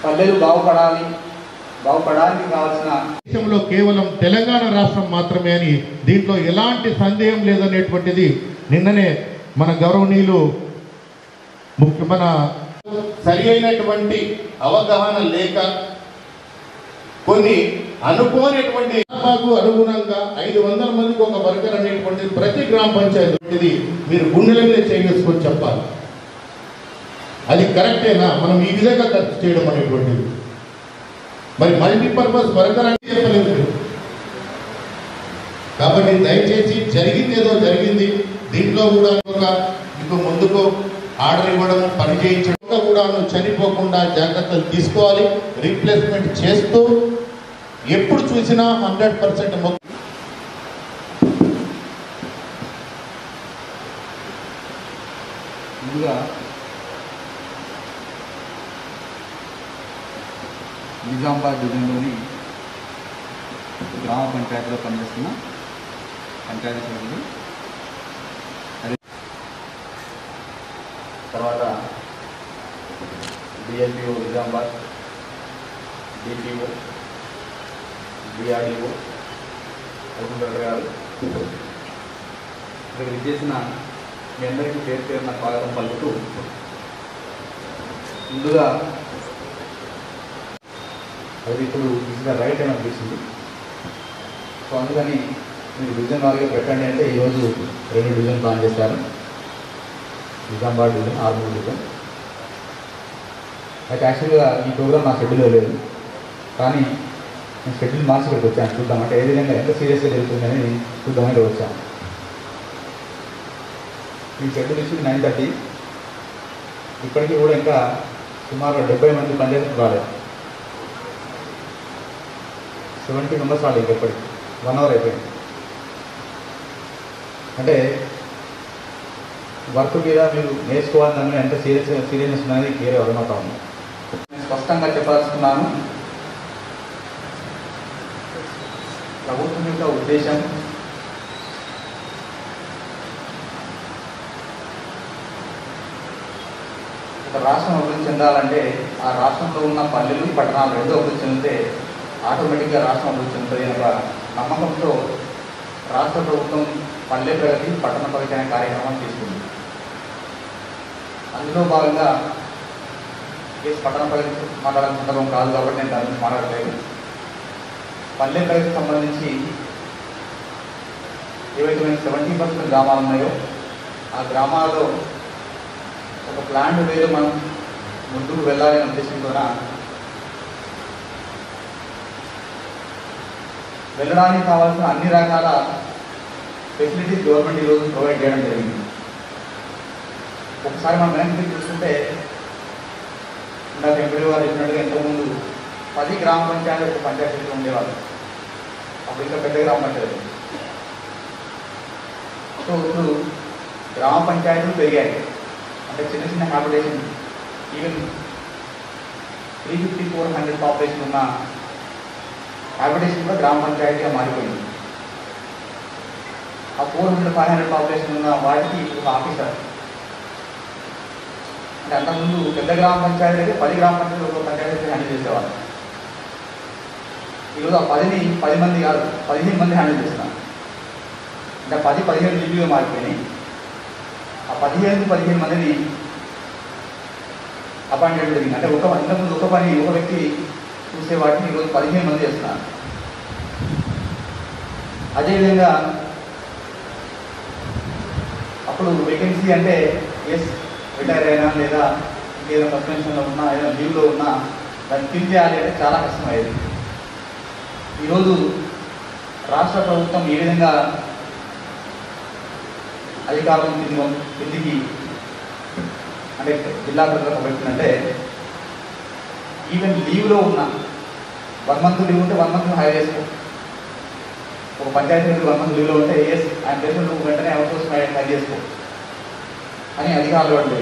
పల్లెలు బాగుపడాలి బాగుపడడానికి కావాల్సిన దేశంలో కేవలం తెలంగాణ రాష్ట్రం మాత్రమే అని దీంట్లో ఎలాంటి సందేహం లేదనేటువంటిది నిన్ననే మన గౌరవనీయులు ముఖ్య మన సరి అయినటువంటి అవగాహన లేక కొన్ని అనుకోనటువంటి జనాభాకు అనుగుణంగా ఐదు వందల మందికి ఒక వర్కర్ అనేటువంటిది ప్రతి గ్రామ పంచాయతీ మీరు గుండెల మీద చేసుకొని చెప్పాలి అది కరెక్టేనా మనం ఈ విధంగా ఖర్చు చేయడం అనేటువంటిది మరి మల్టీపర్పస్ వర్కర్ అని చెప్పలేదు మీరు. కాబట్టి దయచేసి జరిగింది ఏదో జరిగింది దీంట్లో కూడా ఒక ఇంకో ముందుకు ఆర్డర్ ఇవ్వడం పని చేయించడం కూడా చనిపోకుండా జాగ్రత్తలు తీసుకోవాలి రీప్లేస్మెంట్ చేస్తూ ఎప్పుడు చూసినా హండ్రెడ్ పర్సెంట్ ముందుగా నిజామాబాద్ డివిజన్లోని గ్రామ పంచాయతీలో పనిచేస్తున్న పంచాయతీ సభ్యులు అదే తర్వాత DLPO Nizamabad DPO DRDO Raghundar గారు ఇక్కడ విచ్చేసిన మీ అందరికీ పేరు పేరున స్వాగతం పలుకుతూ ముందుగా అది ఇప్పుడు ఇసుక రైట్ అని అనిపిస్తుంది సో అందుకని మీరు డివిజన్ వారిగా పెట్టండి అంటే ఈరోజు రెండు డివిజన్ ప్లాన్ చేశారు నిజామాబాద్ డివిజన్ ఆర్మూర్ డివిజన్ అయితే యాక్చువల్గా ఈ ప్రోగ్రామ్ నా షెడ్యూల్లో లేదు కానీ నేను షెడ్యూల్ మార్చి ఇక్కడికి వచ్చాను చూద్దాం అంటే ఏ విధంగా ఎంత సీరియస్గా జరుగుతుందని చూద్దామని ఇక్కడ వచ్చాను ఈ షెడ్యూల్ ఇచ్చింది నైన్ థర్టీ ఇప్పటికీ కూడా ఇంకా సుమారు డెబ్బై మంది పనిచేసి రాలేదు సెవెంటీ మెంబర్స్ రాలేదు ఇంకెప్పటికి వన్ అవర్ అయిపోయింది అంటే వర్క్ మీద మీరు నేర్చుకోవాలని దాని మీద ఎంత సీరియస్ సీరియస్నెస్ ఉన్నది క్లియర్ అర్థమవుతా ఉంది నేను స్పష్టంగా చెప్పాల్సుకున్నాను ప్రభుత్వం యొక్క ఉద్దేశం ఒక రాష్ట్రం అభివృద్ధి చెందాలంటే ఆ రాష్ట్రంలో ఉన్న పల్లెలు పట్టణాలు రెండూ అభివృద్ధి చెందితే ఆటోమేటిక్గా రాష్ట్రం అభివృద్ధి చెందుతుంది అనే ఒక నమ్మకంతో రాష్ట్ర ప్రభుత్వం పల్లె ప్రగతి పట్టణ ప్రగతి అనే కార్యక్రమం తీసుకుంది అందులో భాగంగా కేసు పట్టణ ప్రగతి మాట్లాడాల్సిన సందర్భం కాదు కాబట్టి నేను దాని గురించి మాట్లాడలేదు పల్లె ప్రగతికి సంబంధించి ఏవైతే సెవెంటీ పర్సెంట్ గ్రామాలు ఉన్నాయో ఆ గ్రామాలలో ఒక ప్లాంట్ వేరు మనం ముందుకు వెళ్ళాలనే ఉద్దేశంతో వెళ్ళడానికి కావాల్సిన అన్ని రకాల ఫెసిలిటీస్ గవర్నమెంట్ ఈరోజు ప్రొవైడ్ చేయడం జరిగింది ఒకసారి మనం వెనక్కి తిరిగి చూసుకుంటే ఇందాక ఎంపీ గారు చెప్పినట్టుగా ఇంతకుముందు పది గ్రామ పంచాయతీ ఒక పంచాయతీలో ఉండేవాళ్ళు అప్పుడు ఇంకా పెద్ద గ్రామ పంచాయతీ సో ఇప్పుడు గ్రామ పంచాయతీలు పెరిగాయి అంటే చిన్న చిన్న habitation even three fifty four hundred population ఉన్న హ్యాబిటేషన్ కూడా గ్రామ పంచాయతీగా మారిపోయింది ఆ four hundred five hundred population ఉన్న వాటికి ఒక ఆఫీసర్ అంటే అంతకుముందు పెద్ద గ్రామ పంచాయతీ అయితే పది గ్రామ పంచాయతీలు ఒక పంచాయతీ హ్యాండిల్ చేసేవాళ్ళు ఈరోజు ఆ పదిని పది మంది కాదు పదిహేను మంది హ్యాండిల్ చేస్తున్నారు అంటే పది పదిహేను జీబీగా మారిపోయినాయి ఆ పదిహేను పదిహేను మందిని అపాయింట్ చేయడం జరిగింది అంటే ఒక ఇంతకుముందు ఒక పని ఒక వ్యక్తి చూసే వాటిని ఈరోజు పదిహేను మంది చేస్తున్నారు అదేవిధంగా అప్పుడు వేకెన్సీ అంటే ఎస్ రిటైర్ అయినా లేదా ఇంకేదైనా సస్పెన్షన్లో ఉన్నా ఏదైనా లీవ్లో ఉన్నా దాన్ని ఫిల్ చేయాలి అంటే చాలా కష్టమయ్యేది ఈరోజు రాష్ట్ర ప్రభుత్వం ఏ విధంగా అధికారం కింది కిందికి అంటే జిల్లా ప్రజలకు పెట్టిందంటే ఈవెన్ లీవ్లో ఉన్న వన్ మంత్ లీవ్ ఉంటే వన్ మంత్ హైర్ చేసుకో ఒక పంచాయతీ నుండి వన్ మంత్ లీవ్లో ఉంటే ఎస్ ఆయన తెలిసిన నువ్వు వెంటనే అవుట్ సోర్స్ హైర్ చేసుకో అని అధికారులు అంటే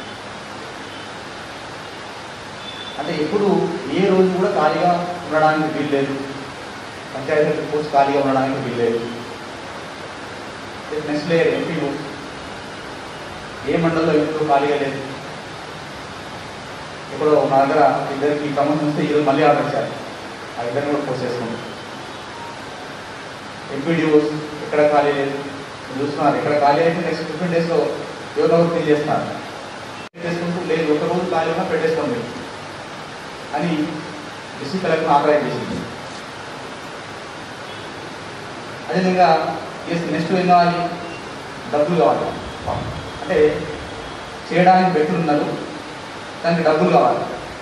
అంటే ఎప్పుడు ఏ రోజు కూడా ఖాళీగా ఉండడానికి వీల్లేదు పంచాయతీ పోస్ట్ ఖాళీగా ఉండడానికి వీల్లేదు నెక్స్ట్ లేయర్ ఎంపీఓ ఏ మండలంలో ఎప్పుడు ఖాళీగా లేదు ఇప్పుడు మా దగ్గర ఇద్దరికి ఖమ్మం చూస్తే ఈరోజు మళ్ళీ ఆర్డర్ ఇచ్చారు ఆ ఇద్దరిని కూడా పోస్ట్ చేసుకుంటాం ఎంపీడీఓస్ ఎక్కడ ఖాళీ లేదు మీరు చూస్తున్నారు ఎక్కడ ఖాళీ అయితే నెక్స్ట్ ఫిఫ్టీన్ డేస్లో ఎవరో ఒకరు ఫిల్ చేస్తున్నారు చేసుకుంటూ లేదు ఒక రోజు ఖాళీ ఉన్నా పెట్టేసుకోండి అని డిస్ట్రిక్ట్ కలెక్టర్ ఆథరైజ్ చేసింది అదేవిధంగా ఎస్ నెక్స్ట్ ఏం కావాలి డబ్బులు కావాలి అంటే చేయడానికి బెట్టులు ఉన్నారు దానికి డబ్బులు కావాలి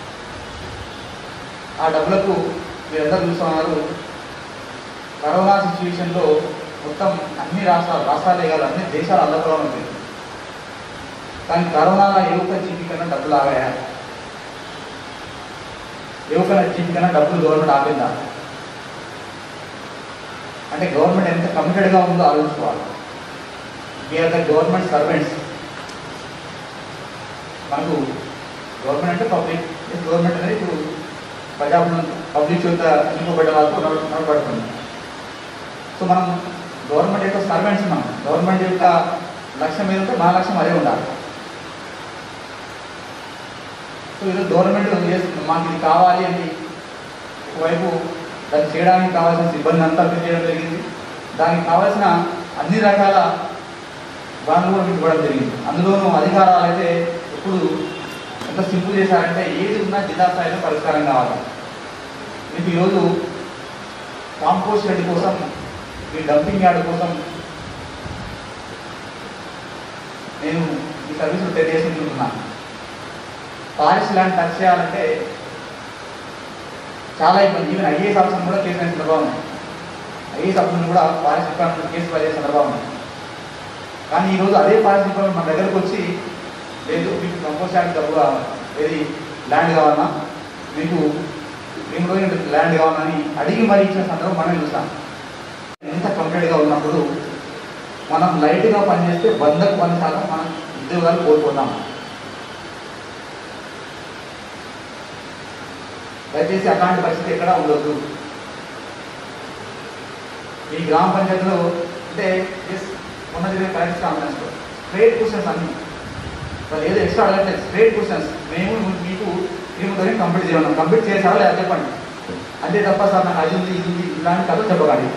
ఆ డబ్బులకు మీరందరూ చూస్తున్నారు కరోనా సిచ్యువేషన్లో మొత్తం అన్ని రాష్ట్రాలు రాష్ట్రాలే కాదు అన్ని దేశాలు అల్లకలం ఉంది కానీ కరోనాలో ఏ ఒక్క జీపీ కన్నా డబ్బులు ఆగాయా ఏ ఒక్క జీపీ కన్నా డబ్బులు గవర్నమెంట్ ఆపిందా అంటే గవర్నమెంట్ ఎంత కమిటెడ్గా ఉందో ఆలోచించుకోవాలి వీఆర్ ద గవర్నమెంట్ సర్వెంట్స్ మనకు గవర్నమెంట్ అంటే పబ్లిక్ గవర్నమెంట్ అనేది ఇప్పుడు ప్రజా పబ్లిక్ చేత ఎన్నుకోబడ్డ వాళ్ళకు నడ- నడబడుతుంది సో మనం గవర్నమెంట్ యొక్క సర్వెంట్స్ ఉన్నాం గవర్నమెంట్ యొక్క లక్ష్యం ఏదంటే మా లక్ష్యం అదే ఉండాలి సో ఈరోజు గవర్నమెంట్ చేస్తుంది మాకు ఇది కావాలి అని ఒకవైపు దాన్ని చేయడానికి కావాల్సిన సిబ్బంది అంతా ఫిల్ చేయడం జరిగింది దానికి కావాల్సిన అన్ని రకాల వనరులు కూడా మీకు ఇవ్వడం జరిగింది అందులోనూ అధికారాలు అయితే ఇప్పుడు ఎంత సింపుల్ చేశారంటే ఏది ఉన్నా జిల్లా స్థాయిలో పరిష్కారం కావాలి మీకు ఈరోజు కాంపోస్ట్ షెడ్ కోసం మీ డంపింగ్ యార్డ్ కోసం నేను ఈ సర్వీసులు తెలియజేసుకుంటున్నాను ఫారెస్ట్ ల్యాండ్ టచ్ చేయాలంటే చాలా ఇబ్బంది ఈవెన్ ఐఏఎస్ ఆఫీసర్ కూడా కేసు అయిన సందర్భం ఉన్నాయి ఐఏఎస్ ఆఫీసర్ కూడా ఫారెస్ట్ డిపార్ట్మెంట్ కేసు ఫైల్ చేసిన సందర్భం ఉన్నాయి కానీ ఈరోజు అదే ఫారెస్ట్ డిపార్ట్మెంట్ మన దగ్గరకు వచ్చి లేదు మీకు కంపోస్ట్ ల్యాండ్ డబ్బు కావాలి ఏది ల్యాండ్ కావాలన్నా మీకు మేము రోజు ల్యాండ్ కావాలని అడిగి మరీ ఇచ్చిన సందర్భం మనం చూసాం ఎంత కంప్లీట్గా ఉన్నప్పుడు మనం లైట్గా పనిచేస్తే వందకు వంద శాతం మనం ఉద్యోగాలు కోల్పోతాం దయచేసి అలాంటి పరిస్థితి ఎక్కడా ఉండొద్దు ఈ గ్రామ పంచాయతీలో అంటే ఎస్ మొన్న జరిగిన కరెక్ట్ కాన్ఫరెన్స్లో స్ట్రేట్ క్వశ్చన్స్ అన్ని వాళ్ళు ఏదో ఎక్స్ట్రా అడగట్లేదు స్ట్రేట్ క్వశ్చన్స్ మేము మీకు మేము కంప్లీట్ చేయమన్నాం కంప్లీట్ చేసారా లేదా చెప్పండి అంతే తప్ప సార్ నాకు అది ఉంది ఇది ఉంది ఇలాంటి కథ చెప్పకండి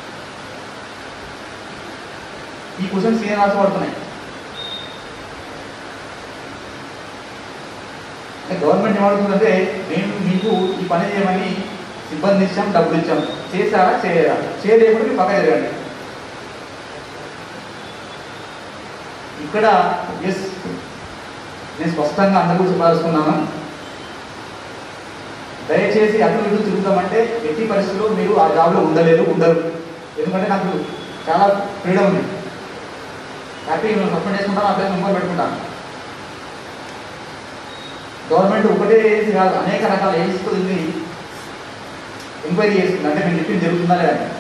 ఈ క్వశ్చన్స్ ఏం రాసపడుతున్నాయి అంటే గవర్నమెంట్ ఏమడుతుందంటే మేము మీకు ఈ పని చేయమని సిబ్బంది ఇచ్చాం డబ్బులు ఇచ్చాం చేశారా చేయరా చేయలేకపోతే మీరు పక్క జరగండి ఇక్కడ ఎస్ నేను స్పష్టంగా అందరూ చెప్పాల్సుకున్నాను దయచేసి అటు ఇటు తిరుగుతామంటే ఎట్టి పరిస్థితుల్లో మీరు ఆ జాబ్లో ఉండలేరు ఉండరు ఎందుకంటే నాకు చాలా ఫ్రీడమ్ ఉంది హ్యాపీ నేను సస్పెండ్ చేసుకుంటాను ఆ ప్లేస్ ఇంకో పెట్టుకుంటాను గవర్నమెంట్ ఒకటే ఏజెన్సీ కాదు అనేక రకాల ఏజెన్సీతో ఉంది ఎంక్వైరీ చేస్తుంది అంటే మేము చెప్పింది జరుగుతుందా లేదా అని.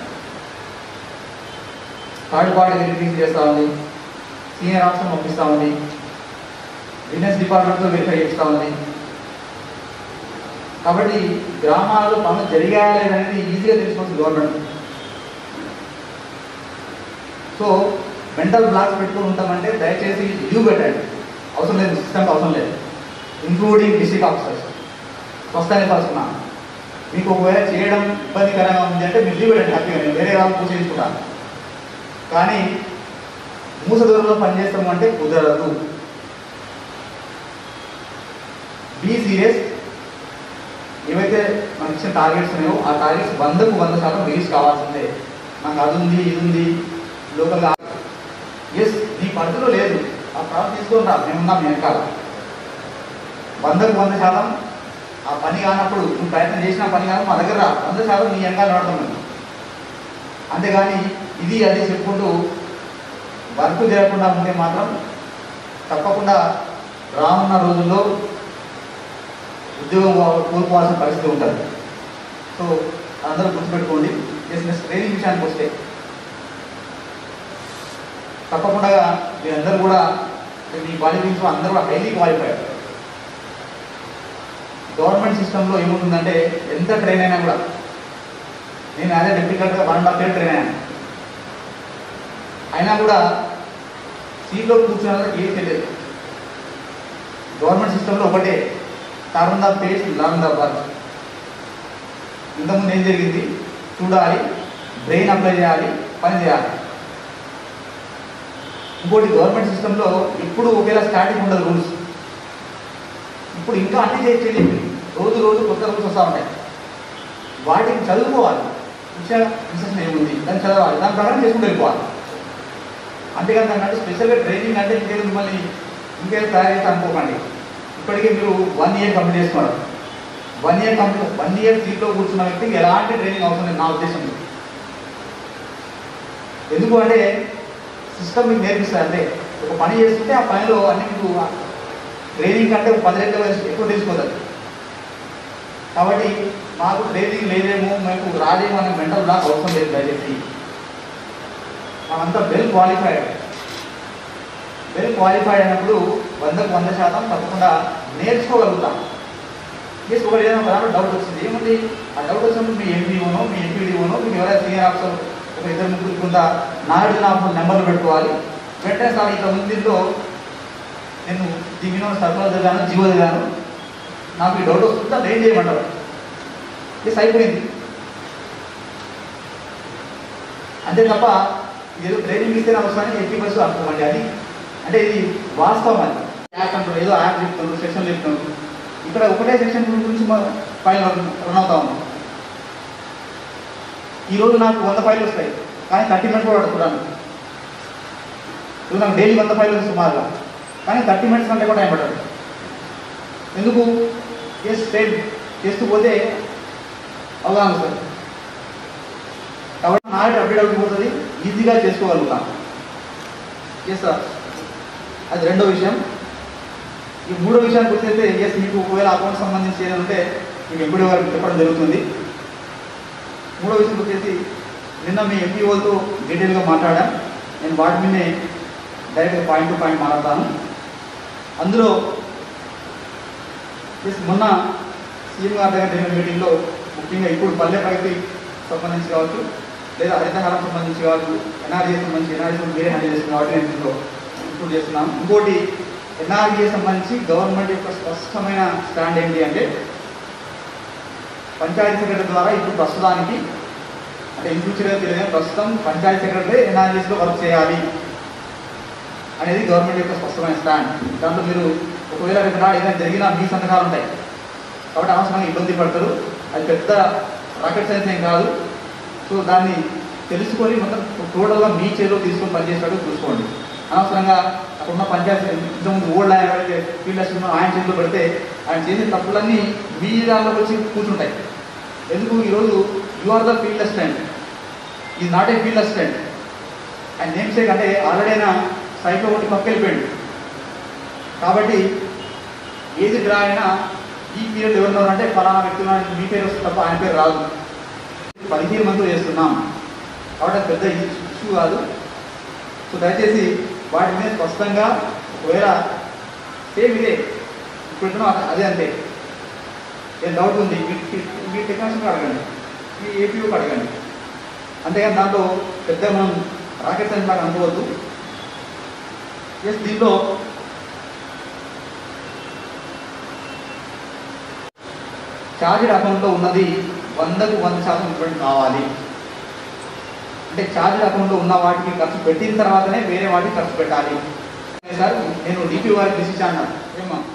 థర్డ్ పార్టీ వెరిఫికేషన్ చేస్తూ ఉంది సీనియర్ ఆఫీసర్ పంపిస్తూ ఉంది బిజినెస్ డిపార్ట్మెంట్తో వెరిఫై చేస్తూ ఉంది కాబట్టి గ్రామాల్లో పనులు జరిగాయా లేదనేది ఈజీగా తెలుసుకోవచ్చు గవర్నమెంట్ సో మెంటల్ బ్లాక్స్ పెట్టుకుని ఉంటామంటే దయచేసి లీవ్ పెట్టండి అవసరం లేదు సిస్టమ్ అవసరం లేదు ఇంక్లూడింగ్ డిస్ట్రిక్ట్ ఆఫీసర్స్ స్పష్టంగా పరుచుకున్నాను మీకు ఒకవేళ చేయడం ఇబ్బందికరంగా ఉంది అంటే మీరు లీవ్ పెట్టండి హ్యాపీగా నేను వేరే వాళ్ళు పూజ చేసుకుంటాను కానీ మూస దూరంలో పనిచేస్తాము అంటే కుదరదు బీ సీరియస్ ఏవైతే మనకి ఇచ్చిన టార్గెట్స్ ఉన్నాయో ఆ టార్గెట్స్ వందకు వంద శాతం రీచ్ కావాల్సిందే నాకు అది ఉంది ఇది ఉంది లోకల్గా ఎస్ నీ పరిధిలో లేదు ఆ ప్రాబ్లం తీసుకొని రా మేమున్నాం మీ వెనకాల వందకు వంద శాతం ఆ పని కానప్పుడు నువ్వు ప్రయత్నం చేసిన పని కాదు మా దగ్గర రా వంద శాతం నీ వెనకాల నడుతున్నాను అంతేగాని ఇది అది చెప్పుకుంటూ వర్క్ చేయకుండా ఉంటే మాత్రం తప్పకుండా రానున్న రోజుల్లో ఉద్యోగం కో- కోల్పోవాల్సిన పరిస్థితి ఉంటుంది సో అందరూ గుర్తుపెట్టుకోండి జస్ట్ నెక్స్ట్ ట్రైనింగ్ విషయానికి వస్తే తప్పకుండా మీరందరూ కూడా మీ క్వాలిఫికేషన్ అందరూ కూడా హైలీ క్వాలిఫైడ్ గవర్నమెంట్ సిస్టంలో ఏముంటుందంటే ఎంత ట్రైన్ అయినా కూడా నేను అదే deputy collector one and half year train అయ్యాను అయినా కూడా సీట్లో కూర్చున్న వాళ్ళకి ఏం తెలియదు గవర్నమెంట్ సిస్టంలో ఒకటే turn the pace learn the work ఇంతకుముందు ఏం జరిగింది చూడాలి బ్రెయిన్ అప్లై చేయాలి పని చేయాలి ఇంకోటి గవర్నమెంట్ సిస్టంలో ఇప్పుడు ఒకేలా స్టాటిక్ ఉండదు రూల్స్ ఇప్పుడు ఇంకా అన్ని చేసేది రోజు రోజు కొత్త రూల్స్ వస్తూ ఉంటాయి వాటిని చదువుకోవాలి విషయ విశేషం ఏముంది దాన్ని చదవాలి దాని ప్రకారం చేసుకుంటూ వెళ్ళిపోవాలి అంతేకాదు దాని అంటే స్పెషల్గా ట్రైనింగ్ అంటే ఇంకేదో మిమ్మల్ని ఇంకేదో తయారు చేసి అనుకోకండి ఇప్పటికే మీరు వన్ ఇయర్ కంప్లీట్ చేసుకున్నారు one year complete one year సీట్లో కూర్చున్న వ్యక్తికి ఎలాంటి ట్రైనింగ్ అవసరం లేదు నా ఉద్దేశంలో ఎందుకు అంటే సిస్టమ్ మీకు నేర్పిస్తుంది అంటే ఒక పని చేస్తుంటే ఆ పనిలో అన్ని మీకు ట్రైనింగ్ కంటే ఒక పది రెట్లు ఎక్కువ తెలిసిపోతుంది కాబట్టి మాకు ట్రైనింగ్ లేదేమో మీకు రాదేమో అనే మెంటల్ బ్లాక్ అవసరం లేదు దయచేసి మనమంతా వెల్ క్వాలిఫైడ్ వెల్ క్వాలిఫైడ్ అయినప్పుడు వందకు వంద శాతం తప్పకుండా నేర్చుకోగలుగుతాం జస్ట్ ఒకటి ఏదైనా దాంట్లో డౌట్ వచ్చింది ఏముంది ఆ డౌట్ వచ్చినప్పుడు మీ ఎంపీఓనో మీ ఎంపీడీఓనో మీకు ఎవరైనా సీనియర్ ఆఫీసర్ ఒక ఇద్దరు ముగ్గురు కింద నాగార్జున ఆఫీసర్ నెంబర్లు పెట్టుకోవాలి వెంటనే సార్ ఇట్లా ఉంది దీంట్లో నేను దిగిన సర్కులర్ చదివాను జీవో చదివాను నాకు ఈ డౌట్ వస్తుందా ఏం చేయమంటారు ఇది అయిపోయింది అంతే తప్ప ఇది ఏదో ట్రైనింగ్ ఇస్తే అవసరాన్ని ఎట్టి బస్సు అనుకోమండి అది అంటే ఇది వాస్తవం అది యాప్ అంటారు ఏదో యాప్ చెప్తున్నారు సెక్షన్ చెప్తున్నారు ఇక్కడ ఒకటే సెక్షన్ గురించి మనం ఫైల్ రన్ అవుతా ఉన్నాం ఈరోజు నాకు వంద ఫైళ్ళు వస్తాయి కానీ థర్టీ మినిట్స్ కూడా పడుతున్నాను ఇప్పుడు నాకు డైలీ వంద ఫైళ్ళు వస్తాయి సుమారుగా కానీ థర్టీ మినిట్స్ కంటే కూడా టైం పడదు ఎందుకు ఎస్ సేమ్ చేస్తూ పోతే అవగాహన వస్తుంది కాబట్టి నాలెడ్జ్ అప్డేట్ అవుతుంది ఈజీగా చేసుకోగలుగుతాం ఎస్ సార్ అది రెండో విషయం ఈ మూడో విషయానికి వచ్చేస్తే ఎస్ మీకు ఒకవేళ అకౌంట్ సంబంధించి ఏదైనా ఉంటే మీకు ఎంపీడీ గారికి చెప్పడం జరుగుతుంది మూడో విషయం వచ్చేసి నిన్న మీ ఎంపీఓతో డీటెయిల్గా మాట్లాడా నేను వాటి మీదే డైరెక్ట్గా పాయింట్ టు పాయింట్ మాట్లాడతాను అందులో ఎస్ మొన్న సీఎం గారి దగ్గర జరిగిన మీటింగ్లో ముఖ్యంగా ఇప్పుడు పల్లె ప్రగతి సంబంధించి కావచ్చు లేదా హరితహారం సంబంధించి కావచ్చు ఎన్ఆర్జీ సంబంధించి ఎన్ఆర్జీ మీరే హ్యాండిల్ చేస్తున్న కాబట్టి నేను దీంట్లో ఇంక్లూడ్ చేస్తున్నాను ఇంకోటి ఎన్ఆర్జీ సంబంధించి గవర్నమెంట్ యొక్క స్పష్టమైన స్టాండ్ ఏంటి అంటే పంచాయతీ సెక్రటరీ ద్వారా ఇప్పుడు ప్రస్తుతానికి అంటే ఇన్ ఫ్యూచర్గా తెలియదు ప్రస్తుతం పంచాయతీ సెక్రటరీ ఎన్ఆర్జీస్లో వర్క్ చేయాలి అనేది గవర్నమెంట్ యొక్క స్పష్టమైన స్టాండ్ దాంట్లో మీరు ఒకవేళ రేపు నాడు ఏదైనా జరిగినా మీ సంతకాలు ఉంటాయి కాబట్టి అనవసరంగా ఇబ్బంది పడతారు అది పెద్ద రాకెట్ సైన్స్ ఏం కాదు సో దాన్ని తెలుసుకొని మొత్తం టోటల్గా మీ చేతిలో తీసుకొని పనిచేసేటట్టు చూసుకోండి అనవసరంగా అక్కడ ఉన్న పంచాయతీ ఇంతకుముందు ఓల్డ్ ఆయన ఎవరైతే ఫీల్డ్ అసిస్టెంట్ ఆయన చేతిలో పెడితే ఆయన చేసిన తప్పులన్నీ మీ దానిలోకి వచ్చి కూర్చుంటాయి ఎందుకు ఈరోజు you are the field assistant ఈ నాట్ ఏ ఫీల్డ్ అసిస్టెంట్ ఆయన నేమ్ సేక్ అంటే ఆల్రెడీ అయినా సైట్లో ఒకటి పక్క వెళ్ళిపోయాడు కాబట్టి ఏది డ్రా అయినా ఈ పీరియడ్ ఎవరున్నారు అంటే ఫలానా వ్యక్తులు అని మీ పేరు వస్తుంది తప్ప ఆయన పేరు రాదు పదిహేను మందితో చేస్తున్నాం కాబట్టి అది పెద్ద ఇష్యూ కాదు సో దయచేసి వాటి మీద స్పష్టంగా ఒకవేళ సేమ్ ఇదే ఇప్పుడు అదే అంతే ఏం డౌట్ ఉంది మీ మీ టెక్నాలజీకి అడగండి మీ ఏపీఓకి అడగండి అంతేగాని దాంట్లో పెద్ద మనం రాకెట్ సైన్స్ లాగా అనుకోవద్దు ఎస్ దీంట్లో ఛార్జెడ్ అకౌంట్లో ఉన్నది వందకు వంద శాతం ఇవ్వడం కావాలి అంటే ఛార్జెడ్ అకౌంట్లో ఉన్న వాటికి ఖర్చు పెట్టిన తర్వాతనే వేరే వాటికి ఖర్చు పెట్టాలి సార్ నేను డిపి వారికి డిసిషన్ అన్నాను ఏమా